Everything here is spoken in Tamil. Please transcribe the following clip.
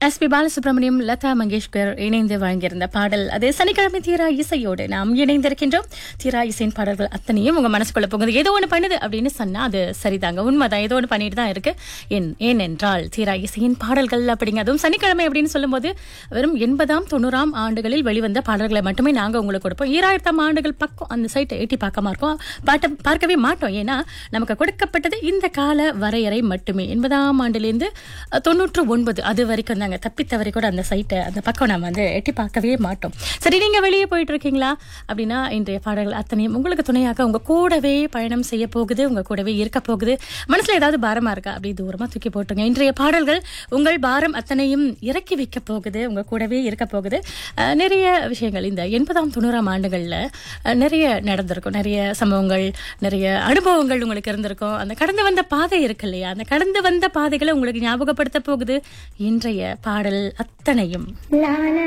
எஸ் பி பாலசுப்ரமணியம் லதா மங்கேஷ்கர் இணைந்து வழங்கியிருந்த பாடல் அது சனிக்கிழமை தீரா இசையோடு நாம் இணைந்திருக்கின்றோம் தீரா இசையின் பாடல்கள் அத்தனையும் உங்க மனசுக்குள்ள போகுது ஏதோ ஒன்று பண்ணுது அப்படின்னு சொன்னா அது சரிதாங்க உண்மைதான் ஏதோ ஒன்று பண்ணிட்டு தான் இருக்கு ஏன் ஏனென்றால் தீரா இசையின் பாடல்கள் அப்படிங்க அதுவும் சனிக்கிழமை அப்படின்னு சொல்லும்போது வெறும் எண்பதாம் தொண்ணூறாம் ஆண்டுகளில் வெளிவந்த பாடல்களை மட்டுமே நாங்க உங்களுக்கு கொடுப்போம் ஈராயிரத்தாம் ஆண்டுகள் பக்கம் அந்த சைட்டை எட்டி பார்க்க மாட்டோம் பாட்ட பார்க்கவே மாட்டோம் ஏன்னா நமக்கு கொடுக்கப்பட்டது இந்த கால வரையறை மட்டுமே எண்பதாம் ஆண்டிலிருந்து அஹ், தொண்ணூற்று ஒன்பது அது வரைக்கும் தாங்க தப்பி தவறி கூட அந்த சைட்டை அந்த பக்கம் நம்ம வந்து எட்டி பார்க்கவே மாட்டோம் சரி நீங்க வெளியே போயிட்டு இருக்கீங்களா அப்படின்னா இன்றைய பாடல்கள் அத்தனையும் உங்களுக்கு துணையாக உங்க கூடவே பயணம் செய்ய போகுது உங்க கூடவே இருக்க போகுது மனசுல ஏதாவது பாரமா இருக்கா அப்படி தூரமா தூக்கி போட்டுருங்க இன்றைய பாடல்கள் உங்கள் பாரம் அத்தனையும் இறக்கி வைக்க போகுது உங்க கூடவே இருக்க போகுது அஹ், நிறைய விஷயங்கள் இந்த எண்பதாம் தொண்ணூறாம் ஆண்டுகள்ல அஹ், நிறைய நடந்திருக்கும் நிறைய சம்பவங்கள் நிறைய அனுபவங்கள் உங்களுக்கு இருந்திருக்கும் அந்த கடந்து வந்த பாதை இருக்கு இல்லையா அந்த கடந்து வந்த பாதைகளை உங்களுக்கு ஞாபகப்படுத்த போகுது இன்றைய பாடல் அத்தனையும்